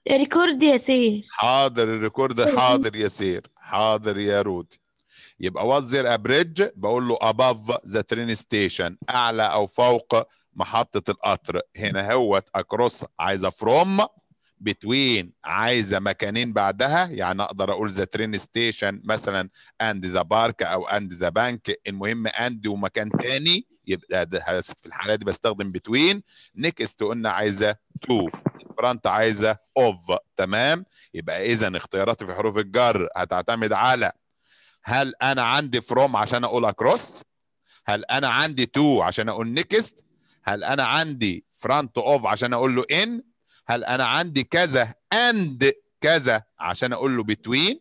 ريكورد يا سير حاضر الريكورد حاضر يا سير حاضر يا رودي يبقى وزر ابريدج بقول له above the train station اعلى او فوق محطة القطر هنا هوت اكروس عايزة from between عايزة مكانين بعدها يعني اقدر اقول the train station مثلا and the park او and the bank المهم and ومكان تاني يبقى ده في الحالة دي بستخدم between next قلنا عايزة to front عايزة of تمام يبقى اذا اختياراتي في حروف الجر هتعتمد على هل انا عندي from عشان اقول across هل انا عندي to عشان اقول next هل انا عندي front of عشان اقول له in هل انا عندي كذا and كذا عشان اقول له between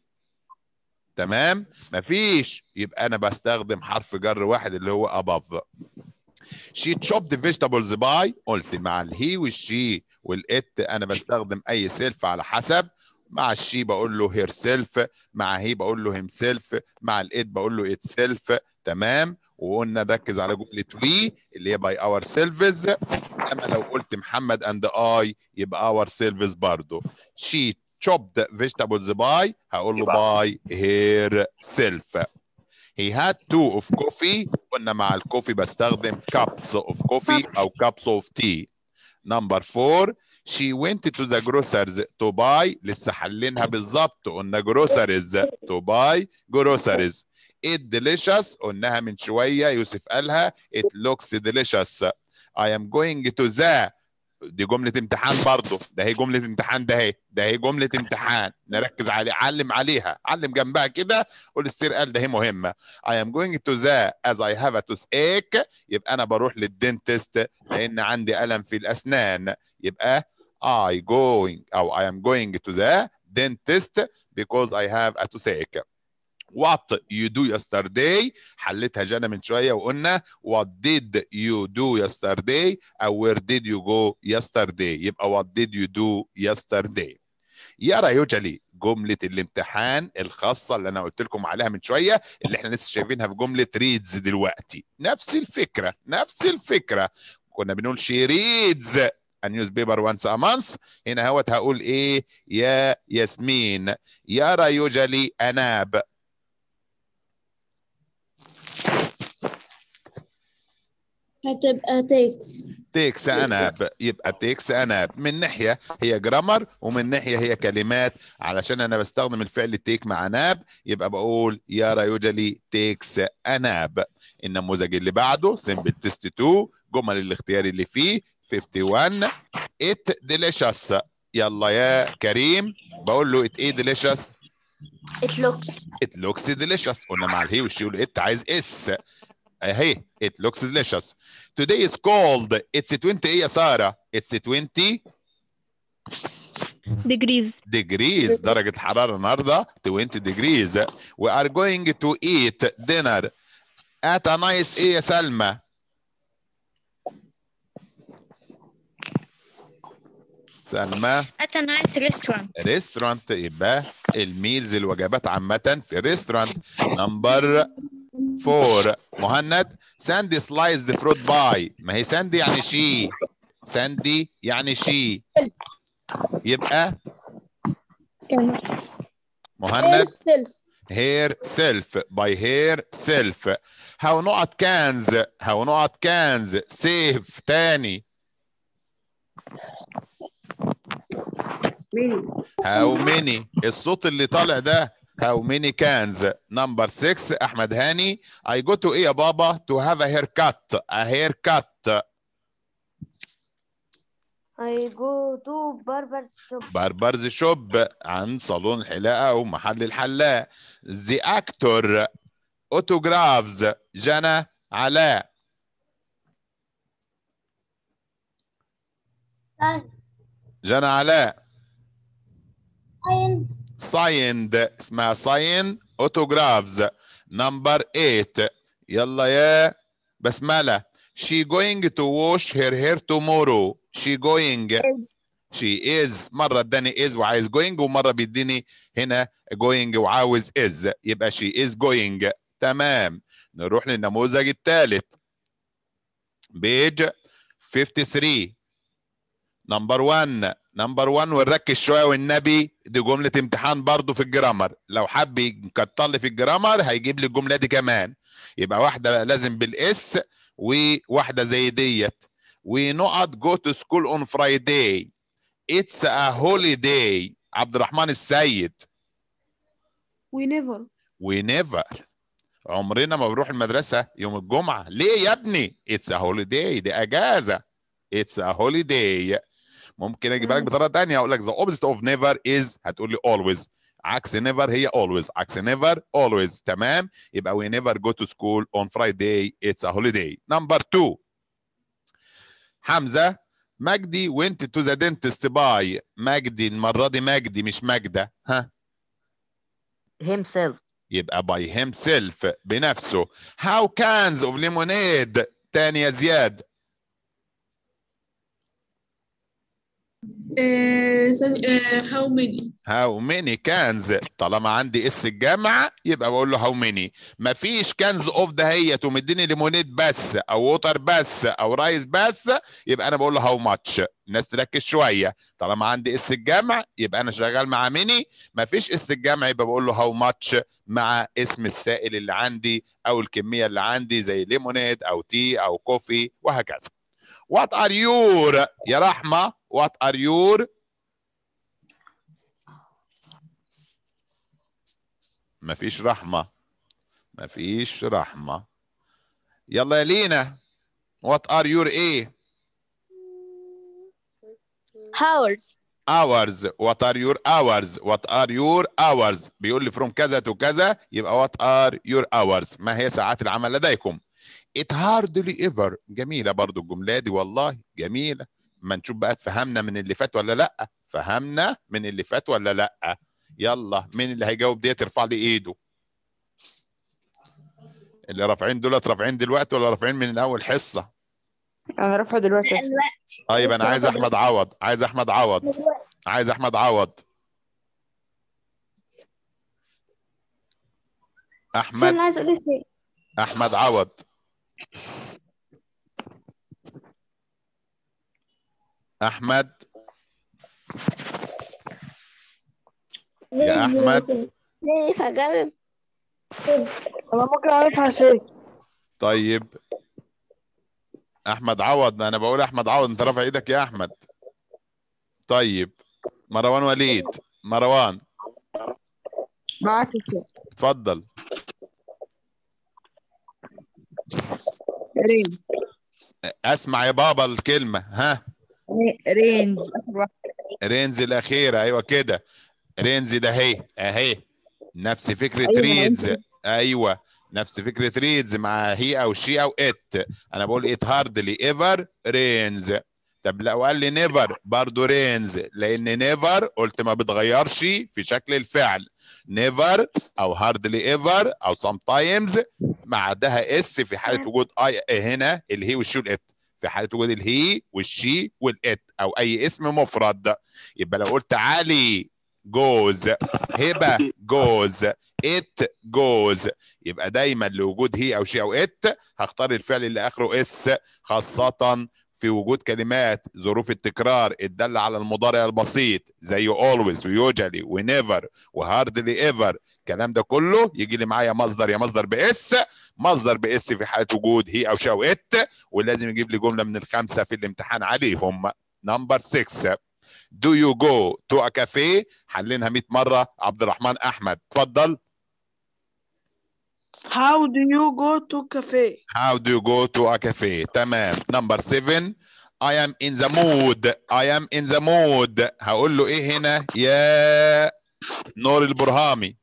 تمام مفيش يبقى انا بستخدم حرف جر واحد اللي هو above she chopped vegetables by قلت مع الهي والشي والات انا بستخدم اي سيلف على حسب مع الشي بقول له هير سيلف مع هي بقول له هيم سيلف مع الات بقول له ات سيلف تمام وقلنا نركز على جمله وي اللي هي باي اور سيلفز اما لو قلت محمد اند اي يبقى اور سيلفز برضه شي chopped vegetables by هقول له باي هير سيلف He had two of coffee قلنا مع الكوفي بستخدم cups of coffee أو cups of tea. Number four she went to the grocers to buy لسه حلينها بالظبط قلنا groceries to buy groceries. It delicious قلناها من شوية يوسف قالها it looks delicious. I am going to the دي جملة امتحان برضه ده هي جملة امتحان ده هي ده هي جملة امتحان نركز عليه علم عليها علم جنبها كده قول السير قال ده هي مهمة I am going to the as I have a toothache يبقى أنا بروح للدنتست لأن عندي ألم في الأسنان يبقى I going أو I am going to the dentist because I have a toothache what you do yesterday حلتها جانا من شويه وقلنا what did you do yesterday او where did you go yesterday يبقى what did you do yesterday يرى يوجلي جملة الامتحان الخاصة اللي أنا قلت لكم عليها من شوية اللي احنا لسه شايفينها في جملة ريدز دلوقتي نفس الفكرة نفس الفكرة كنا بنقول she reads a newspaper once a month هنا هوت هقول ايه يا ياسمين يرى يوجلي أناب هتبقى تيكس تيكس اناب يبقى تيكس اناب من ناحيه هي جرامر ومن ناحيه هي كلمات علشان انا بستخدم الفعل تيك مع ناب يبقى بقول يرى يوجلي تيكس اناب النموذج اللي بعده سمبل تيست 2 جمل الاختيار اللي فيه 51 ات ديليشس يلا يا كريم بقول له ات ايه ديليشس it looks ات لوكس ديليشس قلنا مع الهي والشي والات عايز اس اهي it looks delicious today is cold it's 20 ايه يا ساره it's 20 degrees degrees درجة الحرارة النهاردة 20 degrees we are going to eat dinner at a nice ايه يا سلمى سلمى at a nice restaurant ريستورانت يبقى الميلز الوجبات عامة في ريستورانت نمبر فور مهند ساندي سلايز ذا فروت باي ما هي ساندي يعني شي ساندي يعني شي يبقى مهند هير سيلف باي هير سيلف هاو نقط كانز هاو نقط كانز سيف تاني هاو ميني الصوت اللي طالع ده هاو ميني كانز نمبر 6 احمد هاني اي جو تو ايه يا بابا تو هاف ا هير كات ا هير كات I go to barber shop. بربرز شوب عن صالون الحلاقه او محل الحلاق ذا اكتور اوتوجرافز جنى علاء جنى علاء سايند اسمها ساين اوتوجرافز نمبر 8 يلا يا بسملة she going to wash her hair tomorrow she going she is مرة اداني is وعايز going ومرة بيديني هنا going وعاوز is يبقى she is going تمام نروح للنموذج الثالث بيج 53 نمبر 1 نمبر 1 ونركز شويه والنبي دي جمله امتحان برضو في الجرامر لو حب يكتر لي في الجرامر هيجيب لي الجمله دي كمان يبقى واحده لازم بالاس وواحده زي ديت ونقط جو تو سكول اون فرايداي اتس ا هوليداي عبد الرحمن السيد we never ونيفر عمرنا ما بنروح المدرسه يوم الجمعه ليه يا ابني اتس ا هوليداي دي اجازه اتس ا هوليداي ممكن اجيبها لك مم. بطريقه ثانيه اقول لك the opposite of never is هتقول لي always عكس never هي always عكس never always تمام يبقى we never go to school on Friday it's a holiday number two حمزه مجدي went to the dentist by مجدي المره دي مجدي مش ماجده ها himself يبقى by himself بنفسه how cans of lemonade تاني يا زياد Uh, ثاني- uh, how many? how many cans طالما عندي اس الجمع يبقى بقول له how many مفيش كنز اوف دهيت ومديني ليمونيد بس او ووتر بس او رايس بس يبقى انا بقول له how much الناس تركز شويه طالما عندي اس الجمع يبقى انا شغال مع ميني مفيش اس الجمع يبقى بقول له how much مع اسم السائل اللي عندي او الكميه اللي عندي زي ليمونيد او تي او كوفي وهكذا what are your يا رحمه what are your مفيش رحمة مفيش رحمة يلا يا لينا what are your ايه Hours. hours what are your hours what are your hours بيقول لي from كذا to كذا يبقى what are your hours ما هي ساعات العمل لديكم it hardly ever جميلة برضو الجملة دي والله جميلة ما نشوف بقى اتفهمنا من اللي فات ولا لا فهمنا من اللي فات ولا لا يلا مين اللي هيجاوب ديت يرفع لي ايده اللي رافعين دولت رافعين دلوقتي ولا رافعين من اول حصة انا رافعه دلوقتي طيب انا عايز احمد عوض عايز احمد عوض عايز احمد عوض احمد انا عايز اقول ازاي احمد عوض احمد يا احمد ليه فجأة انا ممكن اعرفها سي طيب احمد عوض ما انا بقول احمد عوض انت رافع ايدك يا احمد طيب مروان وليد مروان معاك يا سي. اتفضل رينج اسمع يا بابا الكلمه ها رينج اخر واحد رينز الاخيره ايوه كده رينز ده اهي اهي نفس فكره أيوة، ريدز ايوه نفس فكره ريدز مع هي او شي او ات انا بقول ات هاردلي ايفر رينز طب لو قال لي نيفر برضه رينز لان نيفر قلت ما بتغيرش في شكل الفعل نيفر او هاردلي ايفر او سام تايمز بعدها اس في حاله وجود اي هنا الهي والشي والات في حاله وجود الهي والشي والات او اي اسم مفرد يبقى لو قلت علي جوز هبه جوز ات جوز يبقى دايما لوجود هي او شي او ات هختار الفعل اللي اخره اس خاصه في وجود كلمات ظروف التكرار الدالة على المضارع البسيط زي always ويوجلي ونيفر وهاردلي ايفر الكلام ده كله يجي لي معايا مصدر يا مصدر باس مصدر باس في حاله وجود هي او شي او ات ولازم يجيب لي جمله من الخمسه في الامتحان عليهم نمبر 6 Do you go to a cafe حلينها 100 مرة عبد الرحمن أحمد اتفضل How do you go to cafe? How do you go to a cafe تمام نمبر 7 I am in the mood I am in the mood هقول له ايه هنا يا نور البرهامي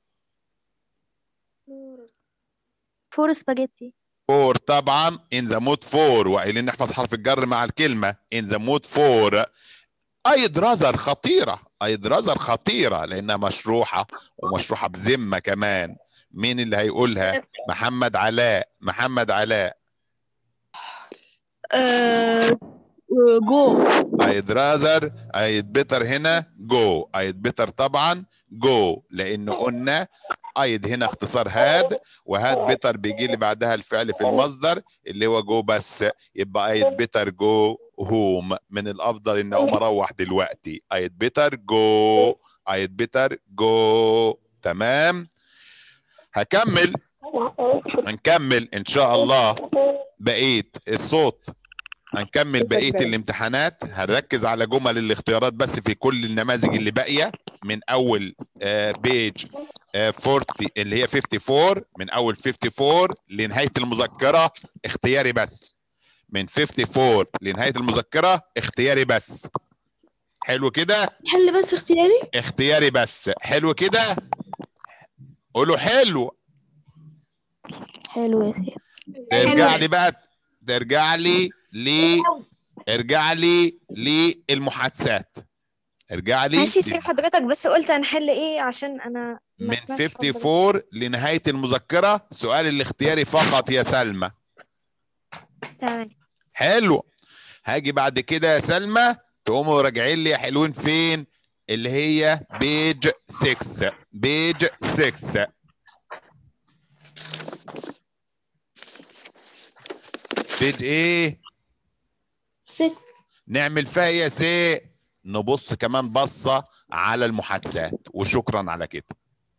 فور سباجيتي فور طبعا in the mood for وقايلين نحفظ حرف الجر مع الكلمة in the mood for أيد رزر خطيرة أيد رزر خطيرة لأنها مشروحة ومشروحة بذمة كمان مين اللي هيقولها محمد علاء محمد علاء آه، جو I'd rather I'd better هنا go I'd better طبعا go لأن قلنا I'd هنا اختصار هاد وهاد better بيجي لي بعدها الفعل في المصدر اللي هو go بس يبقى I'd better go home من الافضل ان اقوم اروح دلوقتي I'd better go I'd better go تمام هكمل هنكمل ان شاء الله بقيه الصوت هنكمل بقيه الامتحانات هنركز على جمل الاختيارات بس في كل النماذج اللي باقيه من اول بيج 40 اللي هي 54 من اول 54 لنهايه المذكره اختياري بس من 54 لنهايه المذكره اختياري بس حلو كده حل بس اختياري اختياري بس حلو كده قولوا حلو حلو يا سيدي ترجع لي بقى ترجع لي ل ارجع لي للمحادثات ارجع لي ماشي سيب حضرتك بس قلت هنحل ايه عشان انا ما من سمعتش حضرتك. 54 لنهايه المذكره سؤال الاختياري فقط يا سلمى تمام حلو هاجي بعد كده يا سلمى تقوموا راجعين لي يا حلوين فين اللي هي بيج 6 بيج 6 بيج ايه 6 نعمل فيها إيه يا سي نبص كمان بصة على المحادثات وشكرا على كده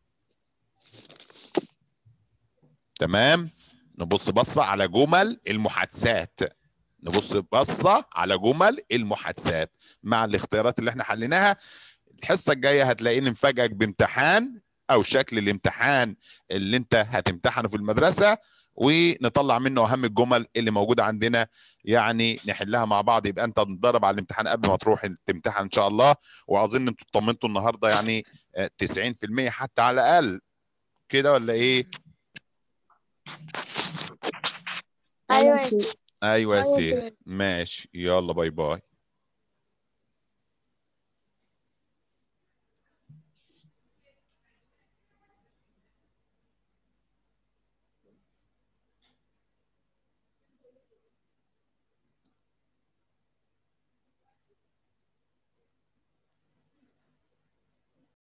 تمام نبص بصة على جمل المحادثات نبص بصة على جمل المحادثات مع الاختيارات اللي احنا حليناها الحصة الجاية هتلاقيني مفاجئك بامتحان او شكل الامتحان اللي انت هتمتحنه في المدرسة ونطلع منه اهم الجمل اللي موجودة عندنا يعني نحلها مع بعض يبقى انت تتدرب على الامتحان قبل ما تروح تمتحن ان شاء الله واظن انتوا اطمنتوا النهارده يعني آه، 90% حتى على الاقل كده ولا ايه؟ ايوه يا سيدي. ايوه يا أيوة سي كده. ماشي يلا باي باي